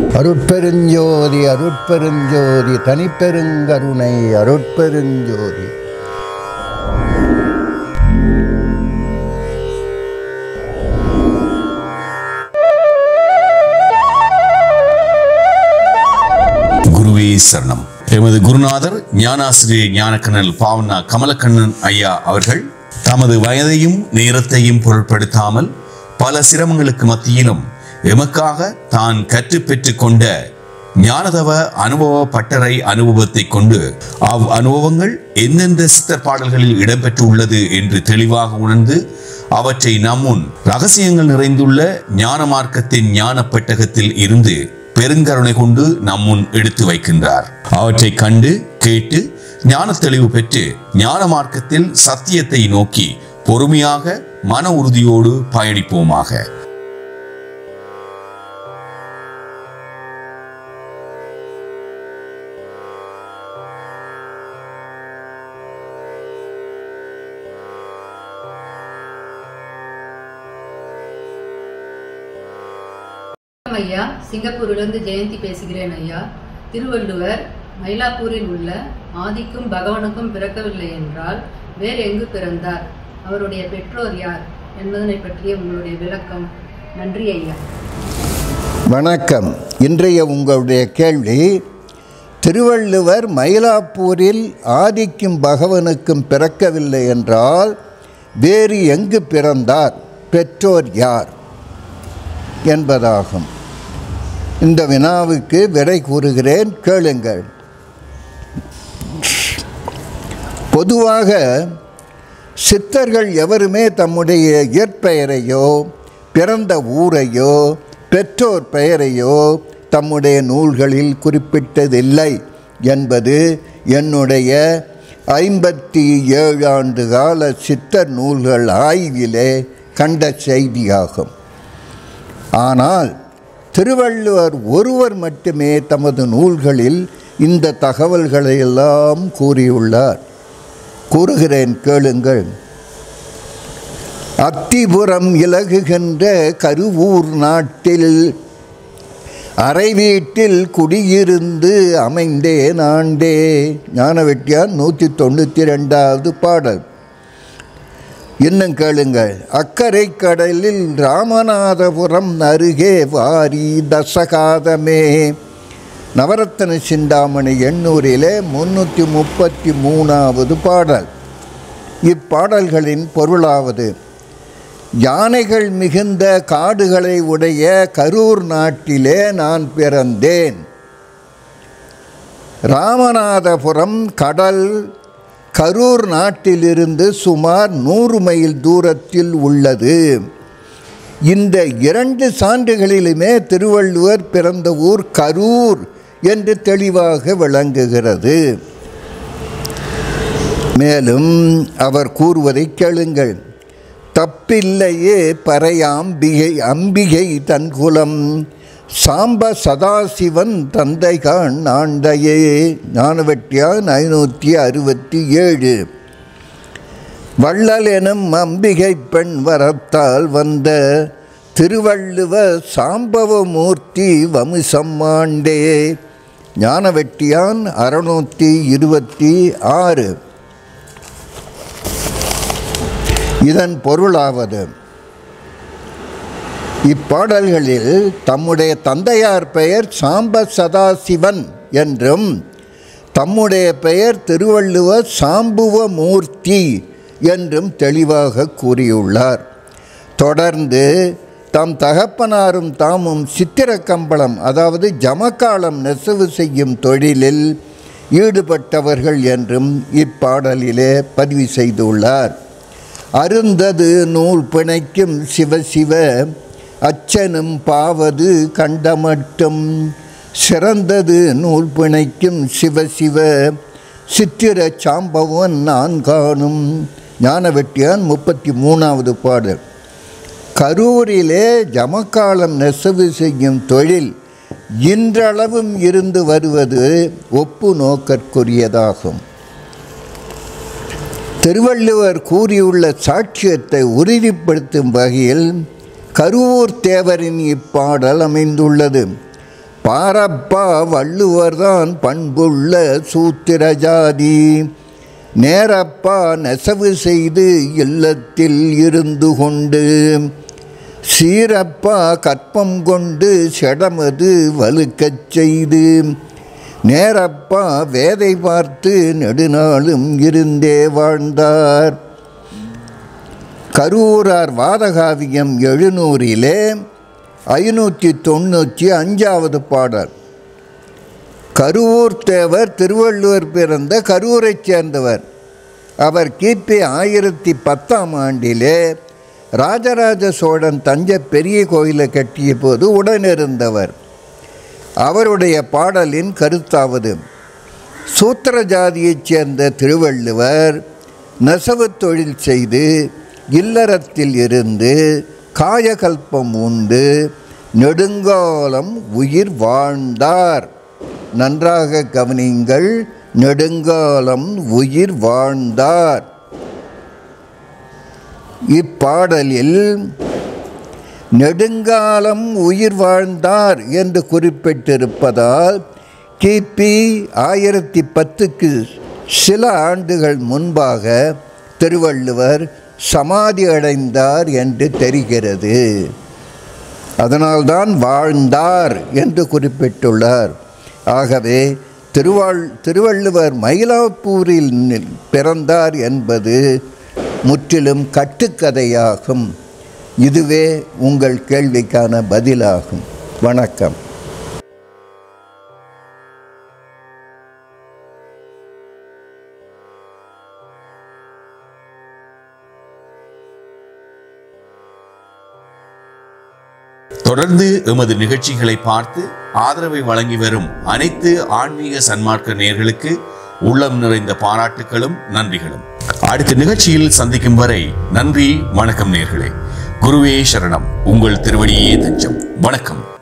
அருட்பெருஞ்சோதி அருட்பெருஞ்சோதி தனிப்பெருங்கருணை அருட்பெருஞ்சோதி குருவே சரணம் எமது குருநாதர் ஞானாசிரியர் ஞானக்கண்ணல் பாவனா கமலக்கண்ணன் ஐயா அவர்கள் தமது வயதையும் நேரத்தையும் பொருட்படுத்தாமல் பல சிரமங்களுக்கு மத்தியிலும் எமக்காக தான் கற்றுப் பெற்றுக் கொண்ட ஞானதவ அனுபவ பட்டறை அனுபவத்தை கொண்டு அவ் அனுபவங்கள் எந்தெந்த சித்தர் பாடல்களில் இடம்பெற்றுள்ளது என்று தெளிவாக உணர்ந்து அவற்றை நம்முன் ரகசியங்கள் நிறைந்துள்ள ஞான மார்க்கத்தின் ஞான பெட்டகத்தில் இருந்து பெருங்கருணை கொண்டு நம்முன் எடுத்து வைக்கின்றார் அவற்றை கண்டு கேட்டு ஞான தெளிவு பெற்று ஞான மார்க்கத்தில் சத்தியத்தை நோக்கி பொறுமையாக மன உறுதியோடு பயணிப்போமாக வணக்கம் ஐயா சிங்கப்பூரிலிருந்து ஜெயந்தி பேசுகிறேன் ஐயா திருவள்ளுவர் மயிலாப்பூரில் உள்ள ஆதிக்கும் பகவானுக்கும் பிறக்கவில்லை என்றால் வேறு எங்கு பிறந்தார் அவருடைய பெற்றோர் யார் என்பதனை பற்றிய உங்களுடைய விளக்கம் நன்றி ஐயா வணக்கம் இன்றைய உங்களுடைய கேள்வி திருவள்ளுவர் மயிலாப்பூரில் ஆதிக்கும் பகவனுக்கும் பிறக்கவில்லை என்றால் வேறு எங்கு பிறந்தார் பெற்றோர் யார் என்பதாகும் இந்த வினாவுக்கு விடை கூறுகிறேன் கேளுங்கள் பொதுவாக சித்தர்கள் எவருமே தம்முடைய இயற்பெயரையோ பிறந்த ஊரையோ பெற்றோர் பெயரையோ தம்முடைய நூல்களில் குறிப்பிட்டதில்லை என்பது என்னுடைய ஐம்பத்தி ஏழு ஆண்டு கால சித்தர் நூல்கள் ஆய்விலே கண்ட செய்தியாகும் ஆனால் திருவள்ளுவர் ஒருவர் மட்டுமே தமது நூல்களில் இந்த தகவல்களை எல்லாம் கூறியுள்ளார் கூறுகிறேன் கேளுங்கள் அத்திபுரம் இலகுகின்ற கருவூர் நாட்டில் அறை வீட்டில் குடியிருந்து அமைந்தேன் ஆண்டே ஞானவெட்டியார் நூற்றி தொண்ணூற்றி ரெண்டாவது பாடல் இன்னும் கேளுங்கள் அக்கறை கடலில் ராமநாதபுரம் அருகே வாரி தசகாதமே நவரத்தன சிந்தாமணி எண்ணூரிலே முன்னூற்றி முப்பத்தி மூணாவது பாடல் இப்பாடல்களின் பொருளாவது யானைகள் மிகுந்த காடுகளை உடைய கரூர் நாட்டிலே நான் பிறந்தேன் ராமநாதபுரம் கடல் கரூர் நாட்டிலிருந்து சுமார் நூறு மைல் தூரத்தில் உள்ளது இந்த இரண்டு சான்றுகளிலுமே திருவள்ளுவர் பிறந்த ஊர் கரூர் என்று தெளிவாக விளங்குகிறது மேலும் அவர் கூறுவதை கேளுங்கள் தப்பில்லையே பறையாம்பிகை அம்பிகை தன்குலம் சாம்ப சதாசிவன் தந்தைகான் ஆண்டையே ஞானவெட்டியான் ஐநூற்றி அறுபத்தி ஏழு வள்ளல் எனும் அம்பிகை பெண் வரத்தால் வந்த திருவள்ளுவ சாம்பவமூர்த்தி வம்சம்மாண்டே ஞானவெட்டியான் அறுநூற்றி இருபத்தி ஆறு இதன் பொருளாவது இப்பாடல்களில் தம்முடைய தந்தையார் பெயர் சாம்ப சதாசிவன் என்றும் தம்முடைய பெயர் திருவள்ளுவர் சாம்புவ மூர்த்தி என்றும் தெளிவாக கூறியுள்ளார் தொடர்ந்து தம் தகப்பனாரும் தாமும் சித்திரக்கம்பளம் அதாவது ஜமக்காலம் நெசவு செய்யும் தொழிலில் ஈடுபட்டவர்கள் என்றும் இப்பாடலிலே பதிவு செய்துள்ளார் அருந்தது நூல் பிணைக்கும் சிவசிவ அச்சனும் பாவது கண்டமட்டும் சிறந்தது நூல் பிணைக்கும் சிவசிவ சித்திர சாம்பவன் நான் காணும் ஞானவெட்டியான் முப்பத்தி மூணாவது பாடல் கரூரிலே ஜமக்காலம் நெசவு செய்யும் தொழில் இன்றளவும் இருந்து வருவது ஒப்பு நோக்கற்குரியதாகும் திருவள்ளுவர் கூறியுள்ள சாட்சியத்தை உறுதிப்படுத்தும் வகையில் கருவூர் தேவரின் இப்பாடல் அமைந்துள்ளது பாரப்பா வள்ளுவர்தான் பண்புள்ள சூத்திர ஜாதி நேரப்பா நெசவு செய்து இல்லத்தில் இருந்து கொண்டு சீரப்பா கற்பம் கொண்டு செடமது வலுக்கச் செய்து நேரப்பா வேதை பார்த்து நெடுநாளும் இருந்தே வாழ்ந்தார் கரூரார் வாதகாவியம் எழுநூறிலே ஐநூற்றி தொண்ணூற்றி அஞ்சாவது பாடல் கருவூர் தேவர் திருவள்ளுவர் பிறந்த கரூரைச் சேர்ந்தவர் அவர் கிபி ஆயிரத்தி பத்தாம் ஆண்டிலே ராஜராஜ சோழன் தஞ்சை பெரிய கோயிலை கட்டிய போது உடனிருந்தவர் அவருடைய பாடலின் கருத்தாவது சூத்திர ஜாதியைச் சேர்ந்த திருவள்ளுவர் நெசவு தொழில் செய்து இல்லறத்தில் இருந்து காயகல்பம் உண்டு நெடுங்காலம் உயிர் வாழ்ந்தார் நன்றாக கவனியுங்கள் நெடுங்காலம் உயிர் வாழ்ந்தார் இப்பாடலில் நெடுங்காலம் உயிர் வாழ்ந்தார் என்று குறிப்பிட்டிருப்பதால் கிபி ஆயிரத்தி பத்துக்கு சில ஆண்டுகள் முன்பாக திருவள்ளுவர் சமாதி அடைந்தார் என்று தெரிகிறது அதனால்தான் வாழ்ந்தார் என்று குறிப்பிட்டுள்ளார் ஆகவே திருவாள் திருவள்ளுவர் மயிலாப்பூரில் நி- பிறந்தார் என்பது முற்றிலும் கட்டுக்கதையாகும் இதுவே உங்கள் கேள்விக்கான பதிலாகும் வணக்கம் தொடர்ந்து எமது நிகழ்ச்சிகளை பார்த்து ஆதரவை வழங்கி வரும் அனைத்து ஆன்மீக சன்மார்க்க நேர்களுக்கு உள்ளம் நிறைந்த பாராட்டுகளும் நன்றிகளும் அடுத்த நிகழ்ச்சியில் சந்திக்கும் வரை நன்றி வணக்கம் நேர்களே குருவே சரணம் உங்கள் திருவடியே தஞ்சம் வணக்கம்